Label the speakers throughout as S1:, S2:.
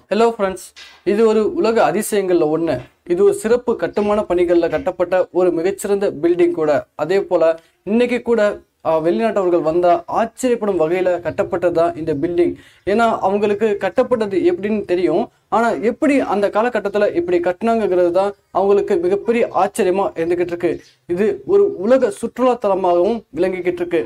S1: hello friends இது ஒரு உலக அதிசயங்கள்ல ஒன்று இது ஒரு சிறப்பு கட்டுமான பணிகளில் கட்டப்பட்ட ஒரு மிகச்சிறந்த பில்டிங் கூட அதே போல இன்னைக்கு கூட ஆஹ், வெளிநாட்டவர்கள் வந்தா ஆச்சரியப்படும் வகையில கட்டப்பட்டது தான் இந்த பில்டிங் ஏன்னா அவங்களுக்கு கட்டப்பட்டது எப்படின்னு தெரியும் ஆனா எப்படி அந்த காலகட்டத்தில் இப்படி கட்டினாங்கிறது தான் அவங்களுக்கு மிகப்பெரிய ஆச்சரியமா இருந்துகிட்டு இருக்கு இது ஒரு உலக சுற்றுலா தலமாகவும் விளங்கிக்கிட்டு இருக்கு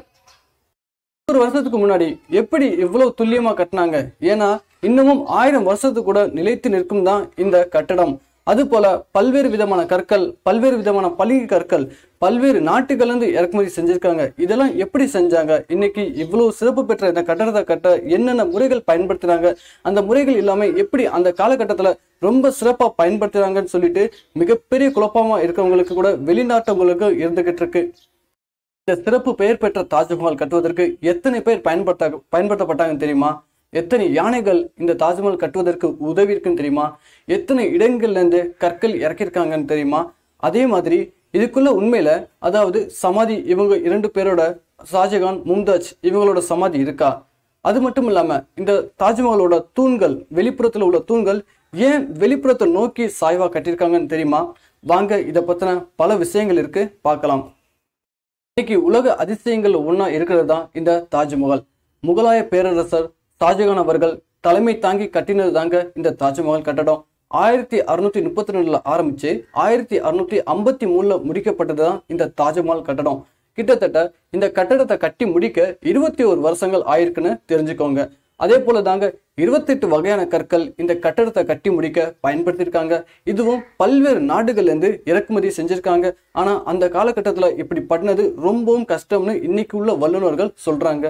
S1: ஒரு வருஷத்துக்கு முன்னாடி எப்படி இவ்வளவு துல்லியமா கட்டினாங்க ஏன்னா இன்னமும் ஆயிரம் வருஷத்துக்கு கூட நிலைத்து நிற்கும் தான் இந்த கட்டடம் அது போல பல்வேறு விதமான கற்கள் பல்வேறு விதமான பளிங்கு கற்கள் பல்வேறு நாட்டுகள்லேருந்து இறக்குமதி செஞ்சிருக்காங்க இதெல்லாம் எப்படி செஞ்சாங்க இன்னைக்கு இவ்வளவு சிறப்பு பெற்ற இந்த கட்டடத்தை கட்ட என்னென்ன முறைகள் பயன்படுத்தினாங்க அந்த முறைகள் இல்லாம எப்படி அந்த காலகட்டத்துல ரொம்ப சிறப்பா பயன்படுத்துறாங்கன்னு சொல்லிட்டு மிகப்பெரிய குழப்பமா இருக்கவங்களுக்கு கூட வெளிநாட்டவங்களுக்கு இருந்துகிட்டு இருக்கு இந்த சிறப்பு பெயர் பெற்ற தாஜ்மஹால் கட்டுவதற்கு எத்தனை பேர் பயன்படுத்த பயன்படுத்தப்பட்டாங்கன்னு தெரியுமா எத்தனை யானைகள் இந்த தாஜ்மஹால் கட்டுவதற்கு உதவி இருக்குன்னு தெரியுமா எத்தனை இடங்கள்ல இருந்து கற்கள் இறக்கியிருக்காங்கன்னு தெரியுமா அதே மாதிரி இதுக்குள்ள உண்மையில அதாவது சமாதி இவங்க இரண்டு பேரோட ஷாஜகான் மும்தாஜ் இவங்களோட சமாதி இருக்கா அது மட்டும் இல்லாம இந்த தாஜ்மஹாலோட தூண்கள் வெளிப்புறத்துல உள்ள தூண்கள் ஏன் வெளிப்புறத்தை நோக்கி சாய்வா கட்டியிருக்காங்கன்னு தெரியுமா வாங்க இதை பத்தின பல விஷயங்கள் இருக்கு பார்க்கலாம் இன்னைக்கு உலக அதிசயங்கள் ஒன்றா இருக்கிறது தான் இந்த தாஜ்மஹால் முகலாய பேரரசர் ஷாஜகான் அவர்கள் தலைமை தாங்கி கட்டினது தாங்க இந்த தாஜ்மஹால் கட்டடம் ஆயிரத்தி அறுநூத்தி முப்பத்தி ரெண்டுல ஆரம்பிச்சு ஆயிரத்தி அறுநூத்தி ஐம்பத்தி மூணுல முடிக்கப்பட்டது தான் இந்த தாஜ்மஹால் கட்டடம் கிட்டத்தட்ட இந்த கட்டடத்தை கட்டி முடிக்க இருபத்தி ஒரு வருஷங்கள் ஆயிருக்குன்னு தெரிஞ்சுக்கோங்க அதே போல தாங்க இருபத்தெட்டு வகையான கற்கள் இந்த கட்டடத்தை கட்டி முடிக்க பயன்படுத்தியிருக்காங்க இதுவும் பல்வேறு நாடுகள்ல இருந்து இறக்குமதி செஞ்சிருக்காங்க ஆனா அந்த காலகட்டத்துல இப்படி பண்ணது ரொம்பவும் கஷ்டம்னு இன்னைக்கு உள்ள வல்லுநர்கள் சொல்றாங்க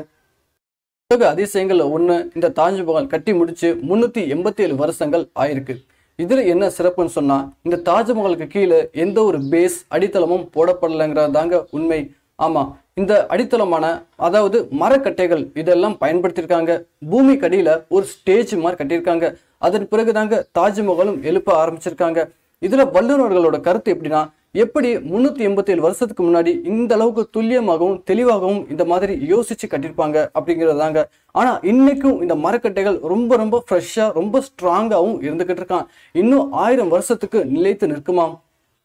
S1: உலக அதிசயங்கள்ல ஒண்ணு இந்த தாஜ்மஹால் கட்டி முடிச்சு முன்னூத்தி எண்பத்தி ஏழு வருஷங்கள் ஆயிருக்கு இதுல என்ன சிறப்புன்னு சொன்னா இந்த தாஜ்மஹாலுக்கு கீழே எந்த ஒரு பேஸ் அடித்தளமும் போடப்படலைங்கிறது தாங்க உண்மை ஆமா இந்த அடித்தளமான அதாவது மரக்கட்டைகள் இதெல்லாம் பயன்படுத்தியிருக்காங்க பூமி கடியில ஒரு ஸ்டேஜ் மாதிரி கட்டியிருக்காங்க அதன் பிறகுதாங்க தாஜ்மஹாலும் எழுப்ப ஆரம்பிச்சிருக்காங்க இதுல வல்லுநர்களோட கருத்து எப்படின்னா எப்படி முன்னூத்தி எண்பத்தி ஏழு வருஷத்துக்கு முன்னாடி இந்த அளவுக்கு துல்லியமாகவும் தெளிவாகவும் இந்த மாதிரி யோசிச்சு கட்டியிருப்பாங்க அப்படிங்கிறதாங்க ஆனா இன்னைக்கும் இந்த மரக்கட்டைகள் ரொம்ப ரொம்ப ஃப்ரெஷ்ஷா ரொம்ப ஸ்ட்ராங்காகவும் இருந்துகிட்டு இருக்கான் இன்னும் ஆயிரம் வருஷத்துக்கு நிலைத்து நிற்குமாம்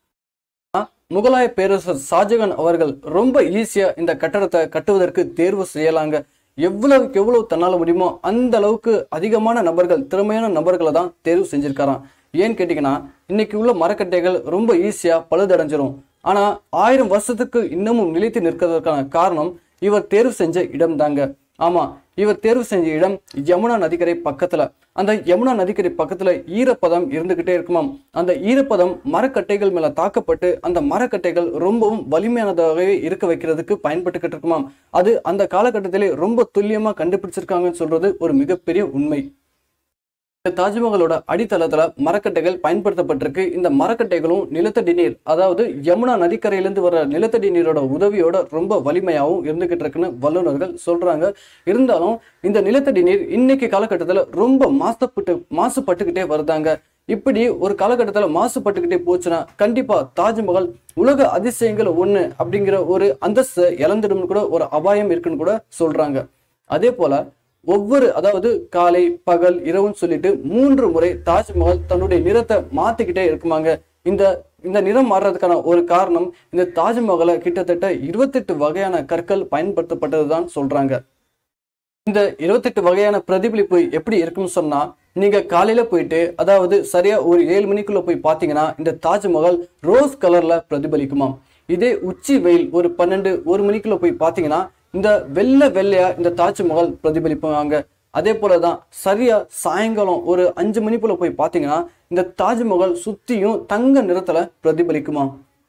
S1: முகலாய பேரரசர் ஷாஜகான் அவர்கள் ரொம்ப ஈஸியா இந்த கட்டடத்தை கட்டுவதற்கு தேர்வு செய்யலாங்க எவ்வளவுக்கு எவ்வளவு தன்னால முடியுமோ அந்த அளவுக்கு அதிகமான நபர்கள் திறமையான நபர்களை தான் தேர்வு செஞ்சிருக்காராம் ஏன்னு கேட்டீங்கன்னா இன்னைக்கு உள்ள மரக்கட்டைகள் ரொம்ப ஈஸியா பழுதடைஞ்சிரும் ஆனா ஆயிரம் வருஷத்துக்கு இன்னமும் நிலைத்து நிற்கிறதுக்கான காரணம் இவர் தேர்வு செஞ்ச இடம் தாங்க ஆமா இவர் தேர்வு செஞ்ச இடம் யமுனா நதிக்கரை பக்கத்துல அந்த யமுனா நதிக்கரை பக்கத்துல ஈரப்பதம் இருந்துகிட்டே இருக்குமாம் அந்த ஈரப்பதம் மரக்கட்டைகள் மேல தாக்கப்பட்டு அந்த மரக்கட்டைகள் ரொம்பவும் வலிமையானதாகவே இருக்க வைக்கிறதுக்கு பயன்பட்டுக்கிட்டு இருக்குமாம் அது அந்த காலகட்டத்திலே ரொம்ப துல்லியமா கண்டுபிடிச்சிருக்காங்கன்னு சொல்றது ஒரு மிகப்பெரிய உண்மை இந்த தாஜ்மஹாலோட அடித்தளத்துல மரக்கட்டைகள் பயன்படுத்தப்பட்டிருக்கு இந்த மரக்கட்டைகளும் நிலத்தடி நீர் அதாவது யமுனா நதிக்கரையிலிருந்து வர நிலத்தடி நீரோட உதவியோட ரொம்ப வலிமையாகவும் இருந்துகிட்டு இருக்குன்னு வல்லுநர்கள் சொல்றாங்க இருந்தாலும் இந்த நிலத்தடி நீர் இன்னைக்கு காலகட்டத்துல ரொம்ப மாசுப்பட்டு மாசுபட்டுக்கிட்டே வருதாங்க இப்படி ஒரு காலகட்டத்தில் மாசுபட்டுக்கிட்டே போச்சுன்னா கண்டிப்பா தாஜ்மஹால் உலக அதிசயங்கள் ஒண்ணு அப்படிங்கிற ஒரு அந்தஸ்தை இழந்துடும்னு கூட ஒரு அபாயம் இருக்குன்னு கூட சொல்றாங்க அதே போல ஒவ்வொரு அதாவது காலை பகல் இரவுன்னு சொல்லிட்டு மூன்று முறை தாஜ்மஹால் தன்னுடைய நிறத்தை மாத்திக்கிட்டே இருக்குமாங்க இந்த இந்த நிறம் மாறுறதுக்கான ஒரு காரணம் இந்த தாஜ்மஹாலை கிட்டத்தட்ட இருபத்தெட்டு வகையான கற்கள் பயன்படுத்தப்பட்டதுதான் சொல்றாங்க இந்த இருபத்தெட்டு வகையான பிரதிபலிப்பு எப்படி இருக்கும்னு சொன்னா நீங்க காலையில போயிட்டு அதாவது சரியா ஒரு ஏழு மணிக்குள்ள போய் பாத்தீங்கன்னா இந்த தாஜ்மஹால் ரோஸ் கலர்ல பிரதிபலிக்குமாம் இதே உச்சி வெயில் ஒரு பன்னெண்டு ஒரு மணிக்குள்ள போய் பாத்தீங்கன்னா இந்த வெள்ளை வெள்ளையா இந்த தாஜ்மஹால் பிரதிபலிப்பாங்க அதே போலதான் சரியா சாயங்காலம் ஒரு அஞ்சு மணி போல போய் பாத்தீங்கன்னா இந்த தாஜ்மஹால் சுத்தியும் தங்க நிறத்துல பிரதிபலிக்குமா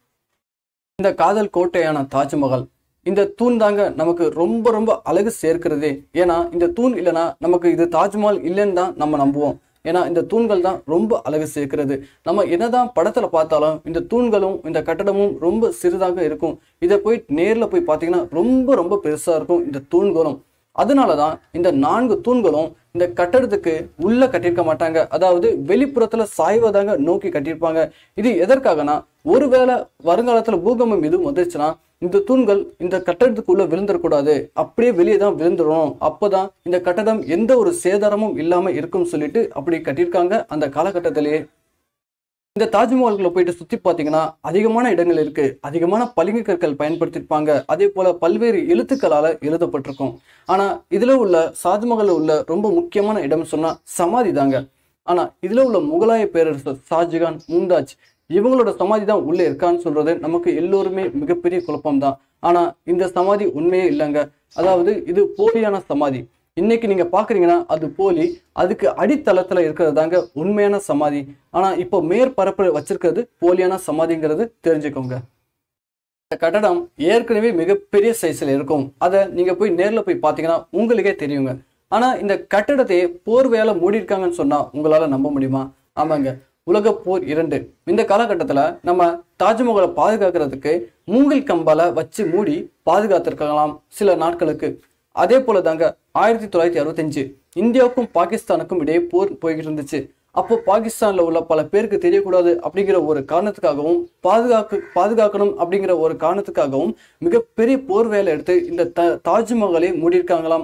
S1: இந்த காதல் கோட்டையான தாஜ்மஹால் இந்த தூண் தாங்க நமக்கு ரொம்ப ரொம்ப அழகு சேர்க்கிறதே ஏன்னா இந்த தூண் இல்லைன்னா நமக்கு இது தாஜ்மஹால் இல்லைன்னு தான் நம்ம நம்புவோம் ஏன்னா இந்த தூண்கள் தான் ரொம்ப அழகு சேர்க்கிறது நம்ம என்னதான் படத்துல பார்த்தாலும் இந்த தூண்களும் இந்த கட்டடமும் ரொம்ப சிறிதாக இருக்கும் இதை போய் நேர்ல போய் பார்த்தீங்கன்னா ரொம்ப ரொம்ப பெருசா இருக்கும் இந்த தூண்களும் அதனால தான் இந்த நான்கு தூண்களும் இந்த கட்டடத்துக்கு உள்ள கட்டியிருக்க மாட்டாங்க அதாவது வெளிப்புறத்துல சாய்வதாங்க நோக்கி கட்டியிருப்பாங்க இது எதற்காகனா ஒருவேளை வருங்காலத்துல பூகம்பம் எதுவும் வந்துருச்சுன்னா இந்த தூண்கள் இந்த கட்டடத்துக்குள்ள விழுந்துடக்கூடாது அப்படியே வெளியே தான் விழுந்துடணும் அப்பதான் இந்த கட்டடம் எந்த ஒரு சேதாரமும் இல்லாம இருக்கும்னு சொல்லிட்டு அப்படி கட்டியிருக்காங்க அந்த காலகட்டத்திலேயே இந்த தாஜ்மஹால்குள்ள போயிட்டு சுத்தி பார்த்தீங்கன்னா அதிகமான இடங்கள் இருக்கு அதிகமான பளிங்கு கற்கள் பயன்படுத்தியிருப்பாங்க அதே போல பல்வேறு எழுத்துக்களால எழுதப்பட்டிருக்கும் ஆனா இதுல உள்ள தாஜ்மஹால்ல உள்ள ரொம்ப முக்கியமான இடம் சொன்னா சமாதி தாங்க ஆனா இதுல உள்ள முகலாய பேரரசர் ஷாஜகான் மும்தாஜ் இவங்களோட சமாதி தான் உள்ள இருக்கான்னு சொல்றது நமக்கு எல்லோருமே மிகப்பெரிய குழப்பம் தான் ஆனா இந்த சமாதி உண்மையே இல்லைங்க அதாவது இது போலியான சமாதி இன்னைக்கு நீங்க பாக்குறீங்கன்னா அது போலி அதுக்கு அடித்தளத்துல இருக்கிறது தாங்க உண்மையான சமாதி ஆனா இப்போ மேற்பரப்பு வச்சிருக்கிறது போலியான சமாதிங்கிறது தெரிஞ்சுக்கோங்க இந்த கட்டடம் ஏற்கனவே மிகப்பெரிய சைஸ்ல இருக்கும் அதை நீங்க போய் நேர்ல போய் பாத்தீங்கன்னா உங்களுக்கே தெரியுங்க ஆனா இந்த கட்டடத்தையே போர் வேலை மூடி இருக்காங்கன்னு சொன்னா உங்களால நம்ப முடியுமா ஆமாங்க உலக போர் இரண்டு இந்த காலகட்டத்துல நம்ம தாஜ்மஹாலை பாதுகாக்கிறதுக்கு மூங்கில் கம்பால வச்சு மூடி பாதுகாத்திருக்கலாம் சில நாட்களுக்கு அதே போல தாங்க ஆயிரத்தி தொள்ளாயிரத்தி அறுபத்தஞ்சு இந்தியாவுக்கும் பாகிஸ்தானுக்கும் இடையே போர் போய்கிட்டு இருந்துச்சு அப்போ பாகிஸ்தான்ல உள்ள பல பேருக்கு தெரியக்கூடாது அப்படிங்கிற ஒரு காரணத்துக்காகவும் பாதுகாக்க பாதுகாக்கணும் அப்படிங்கிற ஒரு காரணத்துக்காகவும் மிகப்பெரிய போர் வேலை எடுத்து இந்த த தாஜ்மஹாலை மூடியிருக்காங்களாம்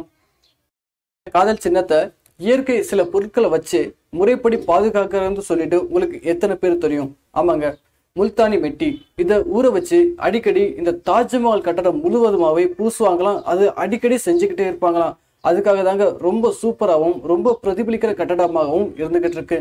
S1: காதல் சின்னத்தை இயற்கை சில பொருட்களை வச்சு முறைப்படி பாதுகாக்கிறதுன்னு சொல்லிட்டு உங்களுக்கு எத்தனை பேர் தெரியும் ஆமாங்க முல்தானி மெட்டி இதை ஊற வச்சு அடிக்கடி இந்த தாஜ்மஹால் கட்டடம் முழுவதுமாவே பூசுவாங்களாம் அது அடிக்கடி செஞ்சுக்கிட்டே இருப்பாங்களாம் அதுக்காக தாங்க ரொம்ப சூப்பராகவும் ரொம்ப பிரதிபலிக்கிற கட்டடமாகவும் இருந்துகிட்டு இருக்கு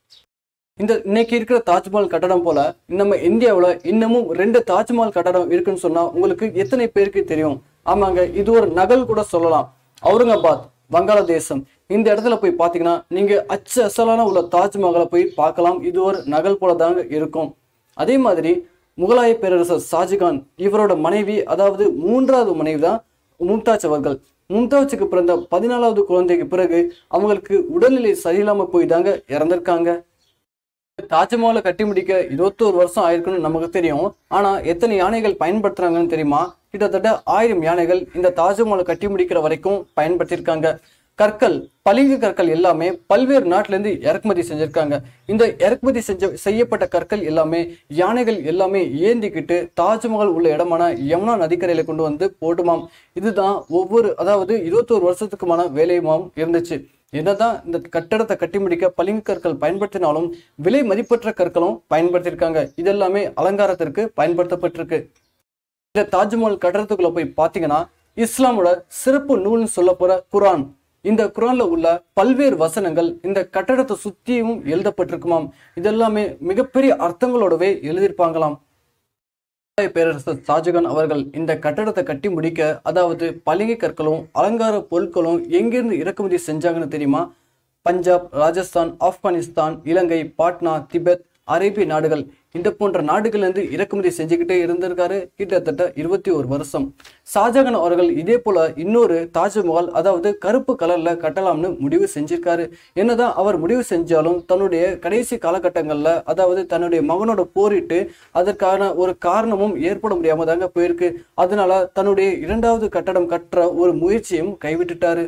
S1: இந்த இன்னைக்கு இருக்கிற தாஜ்மஹால் கட்டடம் போல நம்ம இந்தியாவுல இன்னமும் ரெண்டு தாஜ்மஹால் கட்டடம் இருக்குன்னு சொன்னா உங்களுக்கு எத்தனை பேருக்கு தெரியும் ஆமாங்க இது ஒரு நகல் கூட சொல்லலாம் அவுரங்காபாத் வங்காளதேசம் இந்த இடத்துல போய் பார்த்தீங்கன்னா நீங்க அச்சு அசலான உள்ள தாஜ்மஹாலை போய் பார்க்கலாம் இது ஒரு நகல் போல தாங்க இருக்கும் அதே மாதிரி முகலாய பேரரசர் ஷாஜகான் இவரோட மனைவி அதாவது மூன்றாவது மனைவி தான் மும்தாஜ் அவர்கள் மும்தாஜுக்கு பிறந்த பதினாலாவது குழந்தைக்கு பிறகு அவங்களுக்கு உடல்நிலை சரியில்லாம போய் தாங்க இறந்திருக்காங்க தாஜ்மஹாலை கட்டி முடிக்க இருபத்தோரு வருஷம் ஆயிருக்குன்னு நமக்கு தெரியும் ஆனா எத்தனை யானைகள் பயன்படுத்துறாங்கன்னு தெரியுமா கிட்டத்தட்ட ஆயிரம் யானைகள் இந்த தாஜ்மஹாலை கட்டி முடிக்கிற வரைக்கும் பயன்படுத்தியிருக்காங்க கற்கள் பளிங்கு கற்கள் எல்லாமே பல்வேறு நாட்டுல இருந்து இறக்குமதி செஞ்சிருக்காங்க இந்த இறக்குமதி செஞ்ச செய்யப்பட்ட கற்கள் எல்லாமே யானைகள் எல்லாமே ஏந்திக்கிட்டு தாஜ்மஹால் உள்ள இடமான யமுனா நதிக்கரையில கொண்டு வந்து போட்டுமாம் இதுதான் ஒவ்வொரு அதாவது இருபத்தோரு வருஷத்துக்குமான வேலையுமாம் இருந்துச்சு என்னதான் இந்த கட்டடத்தை கட்டி முடிக்க பளிங்கு கற்கள் பயன்படுத்தினாலும் விலை மதிப்பற்ற கற்களும் பயன்படுத்தியிருக்காங்க இதெல்லாமே அலங்காரத்திற்கு பயன்படுத்தப்பட்டிருக்கு இந்த தாஜ்மஹால் கட்டடத்துக்குள்ள போய் பார்த்தீங்கன்னா இஸ்லாமோட சிறப்பு நூல்னு சொல்ல போற குரான் இந்த குரான்ல உள்ள பல்வேறு வசனங்கள் இந்த கட்டடத்தை சுத்தியும் எழுதப்பட்டிருக்குமாம் இதெல்லாமே மிகப்பெரிய அர்த்தங்களோடவே எழுதியிருப்பாங்களாம் முகலாய பேரரசர் ஷாஜகான் அவர்கள் இந்த கட்டடத்தை கட்டி முடிக்க அதாவது பளிங்கு கற்களும் அலங்கார பொருட்களும் எங்கிருந்து இறக்குமதி செஞ்சாங்கன்னு தெரியுமா பஞ்சாப் ராஜஸ்தான் ஆப்கானிஸ்தான் இலங்கை பாட்னா திபெத் அரேபிய நாடுகள் இந்த போன்ற நாடுகள்லேருந்து இறக்குமதி செஞ்சுக்கிட்டே இருந்திருக்காரு கிட்டத்தட்ட இருபத்தி ஒரு வருஷம் ஷாஜகான் அவர்கள் இதே போல இன்னொரு தாஜ்மஹால் அதாவது கருப்பு கலர்ல கட்டலாம்னு முடிவு செஞ்சிருக்காரு என்னதான் அவர் முடிவு செஞ்சாலும் தன்னுடைய கடைசி காலகட்டங்கள்ல அதாவது தன்னுடைய மகனோட போரிட்டு அதற்கான ஒரு காரணமும் ஏற்பட முடியாம தாங்க போயிருக்கு அதனால தன்னுடைய இரண்டாவது கட்டடம் கட்டுற ஒரு முயற்சியும் கைவிட்டுட்டாரு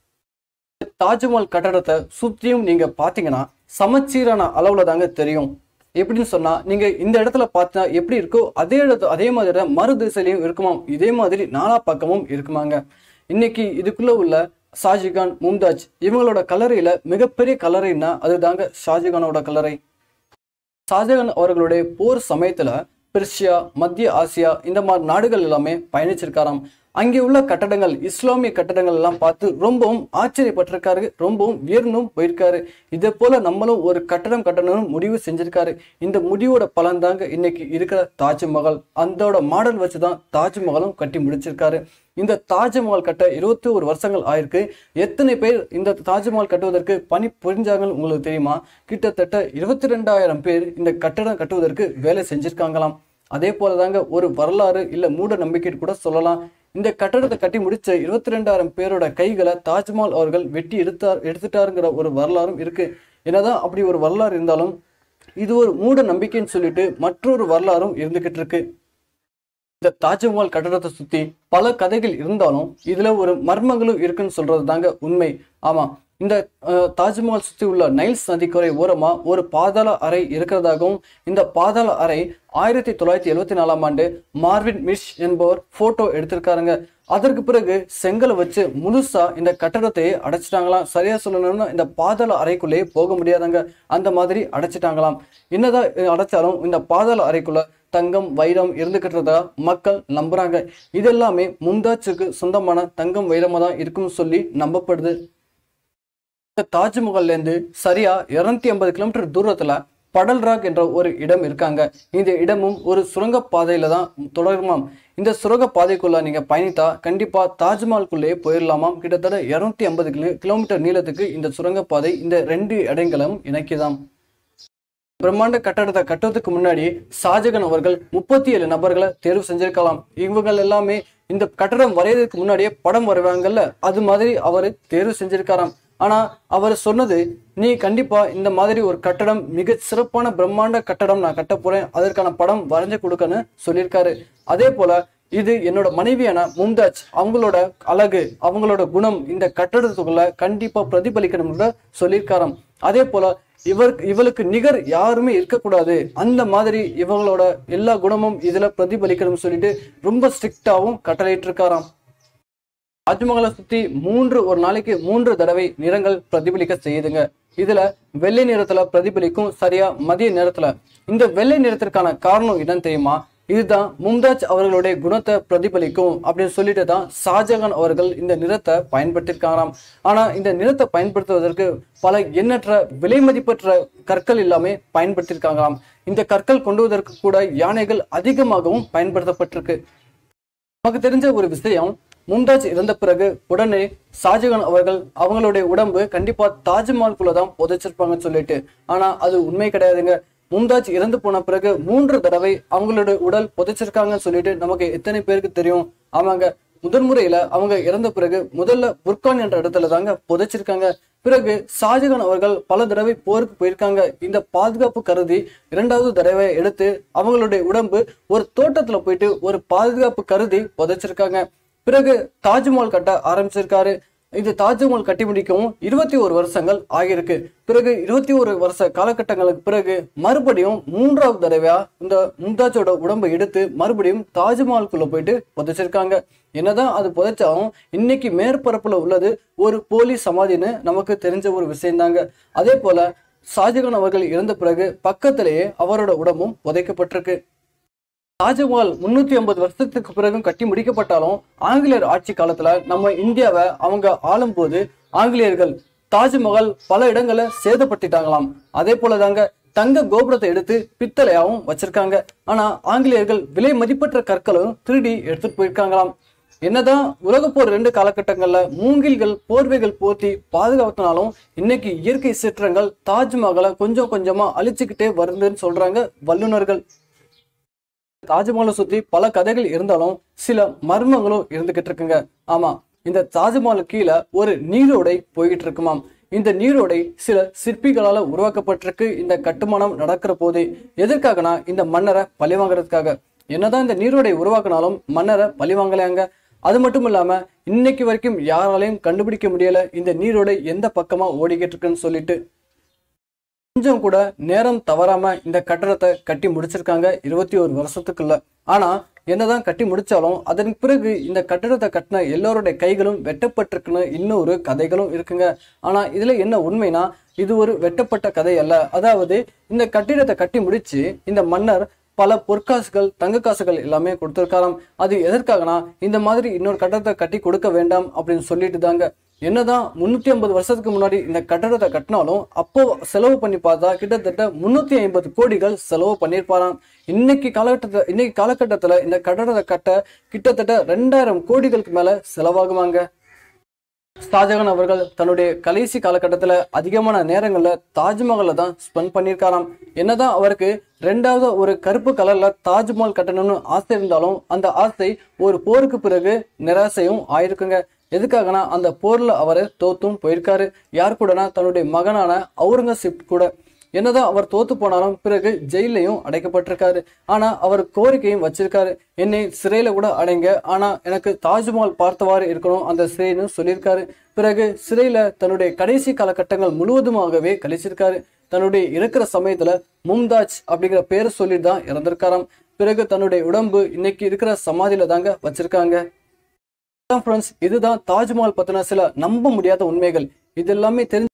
S1: தாஜ்மஹால் கட்டடத்தை சுற்றியும் நீங்க பாத்தீங்கன்னா சமச்சீரான அளவுல தாங்க தெரியும் எப்படின்னு சொன்னா நீங்க இந்த இடத்துல பார்த்தா எப்படி இருக்கோ அதே இடத்து அதே மாதிரி தான் மறு திசையிலையும் இருக்குமாம் இதே மாதிரி நாலா பக்கமும் இருக்குமாங்க இன்னைக்கு இதுக்குள்ள உள்ள ஷாஜகான் மும்தாஜ் இவங்களோட கல்லறையில மிகப்பெரிய கல்லறைன்னா அதுதாங்க ஷாஜகானோட கல்லறை ஷாஜகான் அவர்களுடைய போர் சமயத்துல பெர்ஷியா மத்திய ஆசியா இந்த மாதிரி நாடுகள் எல்லாமே பயணிச்சிருக்காராம் அங்கே உள்ள கட்டடங்கள் இஸ்லாமிய கட்டடங்கள் எல்லாம் பார்த்து ரொம்பவும் ஆச்சரியப்பட்டிருக்காரு ரொம்பவும் வியர்ந்தும் போயிருக்காரு இதே போல நம்மளும் ஒரு கட்டடம் கட்டணும்னு முடிவு செஞ்சிருக்காரு இந்த முடிவோட பலன் தாங்க இன்னைக்கு இருக்கிற தாஜ்மஹால் அந்தோட மாடல் வச்சு தான் தாஜ்மஹாலும் கட்டி முடிச்சிருக்காரு இந்த தாஜ்மஹால் கட்ட இருபத்தி ஒரு வருஷங்கள் ஆயிருக்கு எத்தனை பேர் இந்த தாஜ்மஹால் கட்டுவதற்கு பணி புரிஞ்சாங்கன்னு உங்களுக்கு தெரியுமா கிட்டத்தட்ட இருபத்தி ரெண்டாயிரம் பேர் இந்த கட்டடம் கட்டுவதற்கு வேலை செஞ்சிருக்காங்களாம் அதே போல தாங்க ஒரு வரலாறு இல்ல மூட நம்பிக்கை கூட சொல்லலாம் இந்த கட்டடத்தை கட்டி முடிச்ச இருபத்தி ரெண்டாயிரம் பேரோட கைகளை தாஜ்மஹால் அவர்கள் வெட்டி எடுத்தார் எடுத்துட்டாருங்கிற ஒரு வரலாறும் இருக்கு என்னதான் அப்படி ஒரு வரலாறு இருந்தாலும் இது ஒரு மூட நம்பிக்கைன்னு சொல்லிட்டு மற்றொரு வரலாறும் இருந்துகிட்டு இருக்கு இந்த தாஜ்மஹால் கட்டடத்தை சுத்தி பல கதைகள் இருந்தாலும் இதுல ஒரு மர்மங்களும் இருக்குன்னு சொல்றது தாங்க உண்மை ஆமா இந்த அஹ், தாஜ்மஹால் சுற்றி உள்ள நைல்ஸ் நதிக்கரை ஓரமா ஒரு பாதாள அறை இருக்கிறதாகவும் இந்த பாதாள அறை ஆயிரத்தி தொள்ளாயிரத்தி எழுவத்தி நாலாம் ஆண்டு மார்வின் மிஷ் என்பவர் போட்டோ எடுத்திருக்காருங்க அதற்கு பிறகு செங்கலை வச்சு முழுசா இந்த கட்டடத்தையே அடைச்சிட்டாங்களாம் சரியா சொல்லணும்னா இந்த பாதாள அறைக்குள்ளேயே போக முடியாதாங்க அந்த மாதிரி அடைச்சிட்டாங்களாம் என்னதான் இது அடைச்சாலும் இந்த பாதாள அறைக்குள்ள தங்கம் வைரம் இருந்துகிட்டதா மக்கள் நம்புறாங்க இதெல்லாமே மும்தாஜுக்கு சொந்தமான தங்கம் வைரமா தான் இருக்கும்னு சொல்லி நம்பப்படுது இந்த தாஜ்மஹால்ல இருந்து சரியா இருநூத்தி ஐம்பது கிலோமீட்டர் தூரத்துல படல் ராக் என்ற ஒரு இடம் இருக்காங்க இந்த இடமும் ஒரு சுரங்க பாதையில தான் தொடருமாம் இந்த சுரங்க பாதைக்குள்ள நீங்க பயணித்தா கண்டிப்பா தாஜ்மஹாலுக்குள்ளேயே போயிடலாமாம் கிட்டத்தட்ட இருநூத்தி ஐம்பது கிலோ கிலோமீட்டர் நீளத்துக்கு இந்த சுரங்க பாதை இந்த ரெண்டு இடங்களும் இணைக்குதாம் பிரம்மாண்ட கட்டடத்தை கட்டுறதுக்கு முன்னாடி ஷாஜகான் அவர்கள் முப்பத்தி ஏழு நபர்களை தேர்வு செஞ்சிருக்கலாம் இவங்க எல்லாமே இந்த கட்டடம் வரையறதுக்கு முன்னாடியே படம் வரைவாங்கல்ல அது மாதிரி அவர் தேர்வு செஞ்சிருக்காராம் ஆனா அவர் சொன்னது நீ கண்டிப்பா இந்த மாதிரி ஒரு கட்டடம் மிக சிறப்பான பிரம்மாண்ட கட்டடம் நான் கட்ட போறேன் அதற்கான படம் வரைஞ்சு கொடுக்கன்னு சொல்லியிருக்காரு அதே போல இது என்னோட மனைவியான மும்தாஜ் அவங்களோட அழகு அவங்களோட குணம் இந்த கட்டடத்துக்குள்ள கண்டிப்பா பிரதிபலிக்கணும்னு சொல்லியிருக்காராம் அதே போல இவர் இவளுக்கு நிகர் யாருமே இருக்கக்கூடாது அந்த மாதிரி இவங்களோட எல்லா குணமும் இதுல பிரதிபலிக்கணும்னு சொல்லிட்டு ரொம்ப ஸ்ட்ரிக்டாவும் கட்டளையிட்டு இருக்காராம் தாஜ்மஹாலை சுத்தி மூன்று ஒரு நாளைக்கு மூன்று தடவை நிறங்கள் பிரதிபலிக்க செய்யுதுங்க இதுல வெள்ளை நிறத்துல பிரதிபலிக்கும் சரியா மதிய நேரத்துல இந்த வெள்ளை நிறத்திற்கான காரணம் என்னன்னு தெரியுமா இதுதான் மும்தாஜ் அவர்களுடைய குணத்தை பிரதிபலிக்கும் அப்படின்னு சொல்லிட்டு தான் ஷாஜகான் அவர்கள் இந்த நிறத்தை பயன்படுத்தியிருக்காராம் ஆனா இந்த நிறத்தை பயன்படுத்துவதற்கு பல எண்ணற்ற விலை மதிப்பற்ற கற்கள் எல்லாமே பயன்படுத்தியிருக்காங்களாம் இந்த கற்கள் கொண்டுவதற்கு கூட யானைகள் அதிகமாகவும் பயன்படுத்தப்பட்டிருக்கு நமக்கு தெரிஞ்ச ஒரு விஷயம் மும்தாஜ் இறந்த பிறகு உடனே ஷாஜகான் அவர்கள் அவங்களுடைய உடம்பு கண்டிப்பா தாஜ்மஹால்குள்ள தான் புதைச்சிருப்பாங்கன்னு சொல்லிட்டு ஆனா அது உண்மை கிடையாதுங்க மும்தாஜ் இறந்து போன பிறகு மூன்று தடவை அவங்களுடைய உடல் புதைச்சிருக்காங்கன்னு சொல்லிட்டு நமக்கு எத்தனை பேருக்கு தெரியும் ஆமாங்க முதன் முறையில அவங்க இறந்த பிறகு முதல்ல புர்கான் என்ற இடத்துல தாங்க புதைச்சிருக்காங்க பிறகு ஷாஜகான் அவர்கள் பல தடவை போருக்கு போயிருக்காங்க இந்த பாதுகாப்பு கருதி இரண்டாவது தடவை எடுத்து அவங்களுடைய உடம்பு ஒரு தோட்டத்துல போயிட்டு ஒரு பாதுகாப்பு கருதி புதைச்சிருக்காங்க பிறகு தாஜ்மஹால் கட்ட ஆரம்பிச்சிருக்காரு இது தாஜ்மஹால் கட்டி முடிக்கவும் இருபத்தி ஒரு வருஷங்கள் ஆகியிருக்கு பிறகு இருபத்தி ஒரு வருஷ காலகட்டங்களுக்கு பிறகு மறுபடியும் மூன்றாவது தடவையா இந்த மும்தாஜோட உடம்பை எடுத்து மறுபடியும் தாஜ்மஹாலுக்குள்ள போயிட்டு புதைச்சிருக்காங்க என்னதான் அது புதைச்சாலும் இன்னைக்கு மேற்பரப்புல உள்ளது ஒரு போலி சமாதின்னு நமக்கு தெரிஞ்ச ஒரு விஷயம்தாங்க அதே போல ஷாஜகான் அவர்கள் இறந்த பிறகு பக்கத்திலேயே அவரோட உடம்பும் புதைக்கப்பட்டிருக்கு தாஜ்மஹால் முன்னூத்தி ஐம்பது வருஷத்துக்கு பிறகும் கட்டி முடிக்கப்பட்டாலும் ஆங்கிலேயர் ஆட்சி காலத்துல நம்ம இந்தியாவை அவங்க ஆளும்போது ஆங்கிலேயர்கள் தாஜ்மஹால் பல இடங்களை சேதப்படுத்திட்டாங்களாம் அதே போல தாங்க தங்க கோபுரத்தை எடுத்து பித்தளையாவும் வச்சிருக்காங்க ஆனா ஆங்கிலேயர்கள் விலை மதிப்பற்ற கற்களும் திருடி எடுத்துட்டு போயிருக்காங்களாம் என்னதான் உலகப்போர் ரெண்டு காலகட்டங்கள்ல மூங்கில்கள் போர்வைகள் போர்த்தி பாதுகாத்தினாலும் இன்னைக்கு இயற்கை சீற்றங்கள் தாஜ்மஹாலை கொஞ்சம் கொஞ்சமா அழிச்சுக்கிட்டே வருதுன்னு சொல்றாங்க வல்லுநர்கள் தாஜ்மஹாலை சுத்தி பல கதைகள் இருந்தாலும் சில மர்மங்களும் இருந்துகிட்டு இருக்குங்க ஆமா இந்த தாஜ்மஹால் கீழே ஒரு நீரோடை போய்கிட்டு இருக்குமாம் இந்த நீரோடை சில சிற்பிகளால உருவாக்கப்பட்டிருக்கு இந்த கட்டுமானம் நடக்கிற போது எதற்காகனா இந்த மன்னரை பழி வாங்குறதுக்காக என்னதான் இந்த நீரோடை உருவாக்கினாலும் மன்னரை பழி வாங்கலையாங்க அது மட்டும் இல்லாம இன்னைக்கு வரைக்கும் யாராலையும் கண்டுபிடிக்க முடியல இந்த நீரோடை எந்த பக்கமா ஓடிக்கிட்டு இருக்குன்னு சொல்லிட்டு கொஞ்சம் கூட நேரம் தவறாம இந்த கட்டடத்தை கட்டி முடிச்சிருக்காங்க இருபத்தி ஒரு வருஷத்துக்குள்ள ஆனா என்னதான் கட்டி முடிச்சாலும் அதன் பிறகு இந்த கட்டடத்தை கட்டின எல்லோருடைய கைகளும் வெட்டப்பட்டிருக்குன்னு இன்னொரு கதைகளும் இருக்குங்க ஆனா இதுல என்ன உண்மைனா இது ஒரு வெட்டப்பட்ட கதை அல்ல அதாவது இந்த கட்டிடத்தை கட்டி முடிச்சு இந்த மன்னர் பல பொற்காசுகள் தங்க காசுகள் எல்லாமே கொடுத்திருக்காராம் அது எதற்காகனா இந்த மாதிரி இன்னொரு கட்டடத்தை கட்டி கொடுக்க வேண்டாம் அப்படின்னு சொல்லிட்டு தாங்க என்னதான் முன்னூத்தி ஐம்பது வருஷத்துக்கு முன்னாடி இந்த கட்டடத்தை கட்டினாலும் அப்போ செலவு பண்ணி பார்த்தா கிட்டத்தட்ட முன்னூத்தி ஐம்பது கோடிகள் செலவு பண்ணியிருப்பாராம் இன்னைக்கு காலகட்டத்தில் இன்னைக்கு காலகட்டத்துல இந்த கட்டடத்தை கட்ட கிட்டத்தட்ட ரெண்டாயிரம் கோடிகளுக்கு மேல செலவாகுவாங்க ஷாஜகான் அவர்கள் தன்னுடைய கடைசி காலகட்டத்தில் அதிகமான நேரங்களில் தாஜ்மஹாலில் தான் ஸ்பெண்ட் பண்ணியிருக்காராம் என்னதான் அவருக்கு ரெண்டாவது ஒரு கருப்பு கலர்ல தாஜ்மஹால் கட்டணும்னு ஆசை இருந்தாலும் அந்த ஆசை ஒரு போருக்கு பிறகு நிராசையும் ஆயிருக்குங்க எதுக்காகனா அந்த போர்ல அவர் தோத்தும் போயிருக்காரு யார் கூடனா தன்னுடைய மகனான அவுரங்கசீப் கூட என்னதான் அவர் தோத்து போனாலும் பிறகு ஜெயிலையும் அடைக்கப்பட்டிருக்காரு ஆனா அவர் கோரிக்கையும் வச்சிருக்காரு என்னை சிறையில கூட அடைங்க ஆனா எனக்கு தாஜ்மஹால் பார்த்தவாறு இருக்கணும் அந்த சிறைன்னு சொல்லியிருக்காரு பிறகு சிறையில தன்னுடைய கடைசி காலகட்டங்கள் முழுவதுமாகவே கழிச்சிருக்காரு தன்னுடைய இருக்கிற சமயத்துல மும்தாஜ் அப்படிங்கிற பேரை சொல்லிட்டு தான் இறந்திருக்காராம் பிறகு தன்னுடைய உடம்பு இன்னைக்கு இருக்கிற சமாதியில தாங்க வச்சிருக்காங்க ஃப்ரெண்ட்ஸ் இதுதான் தாஜ்மஹால் பத்தின சில நம்ப முடியாத உண்மைகள் இது எல்லாமே தெரிஞ்சு